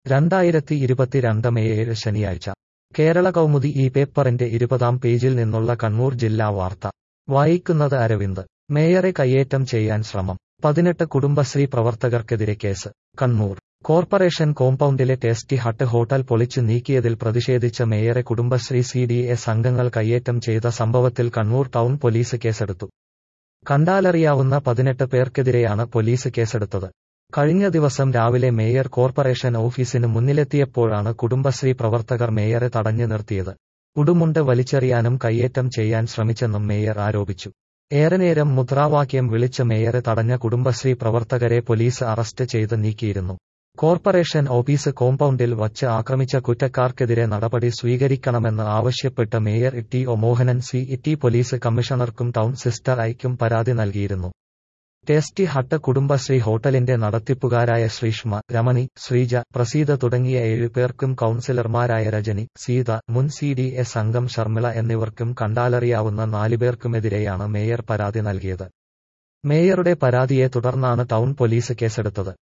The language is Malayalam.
രണ്ടായിരത്തി ഇരുപത്തിരണ്ട് മെയ് ഏഴ് ശനിയാഴ്ച കേരള കൗമുദി ഈ പേപ്പറിന്റെ ഇരുപതാം പേജിൽ നിന്നുള്ള കണ്ണൂർ ജില്ലാ വാർത്ത വായിക്കുന്നത് അരവിന്ദ് മേയറെ കയ്യേറ്റം ചെയ്യാൻ ശ്രമം പതിനെട്ട് കുടുംബശ്രീ പ്രവർത്തകർക്കെതിരെ കേസ് കണ്ണൂർ കോർപ്പറേഷൻ കോമ്പൗണ്ടിലെ ടേസ്റ്റി ഹട്ട് ഹോട്ടൽ പൊളിച്ചു നീക്കിയതിൽ പ്രതിഷേധിച്ച മേയറെ കുടുംബശ്രീ സി ഡി എസ് അംഗങ്ങൾ കയ്യേറ്റം ചെയ്ത സംഭവത്തിൽ കണ്ണൂർ ടൗൺ പോലീസ് കേസെടുത്തു കണ്ടാലറിയാവുന്ന പതിനെട്ട് പേർക്കെതിരെയാണ് പോലീസ് കേസെടുത്തത് കഴിഞ്ഞ ദിവസം രാവിലെ മേയർ കോർപ്പറേഷൻ ഓഫീസിന് മുന്നിലെത്തിയപ്പോഴാണ് കുടുംബശ്രീ പ്രവർത്തകർ മേയറെ തടഞ്ഞു നിർത്തിയത് ഉടുമുണ്ട് വലിച്ചെറിയാനും കയ്യേറ്റം ചെയ്യാൻ ശ്രമിച്ചെന്നും മേയർ ആരോപിച്ചു ഏറെനേരം മുദ്രാവാക്യം വിളിച്ച് മേയറെ തടഞ്ഞ കുടുംബശ്രീ പ്രവർത്തകരെ പോലീസ് അറസ്റ്റ് ചെയ്ത് നീക്കിയിരുന്നു കോർപ്പറേഷൻ ഓഫീസ് കോമ്പൗണ്ടിൽ വച്ച് ആക്രമിച്ച കുറ്റക്കാർക്കെതിരെ നടപടി സ്വീകരിക്കണമെന്ന് ആവശ്യപ്പെട്ട് mayor T O Mohanan C T police കമ്മീഷണർക്കും ടൗൺ സിസ്റ്റർ ഐക്കും പരാതി നൽകിയിരുന്നു ടേസ്റ്റി ഹട്ട് കുടുംബശ്രീ ഹോട്ടലിന്റെ നടത്തിപ്പുകാരായ ശ്രീഷ്മ രമണി ശ്രീജ പ്രസീത തുടങ്ങിയ ഏഴുപേർക്കും കൌൺസിലർമാരായ രജനി സീത മുൻ സി ഡി എസ് അംഗം ശർമിള എന്നിവർക്കും കണ്ടാലറിയാവുന്ന നാലുപേർക്കുമെതിരെയാണ് മേയർ പരാതി നൽകിയത് മേയറുടെ പരാതിയെ തുടർന്നാണ് ടൗൺ പോലീസ് കേസെടുത്തത്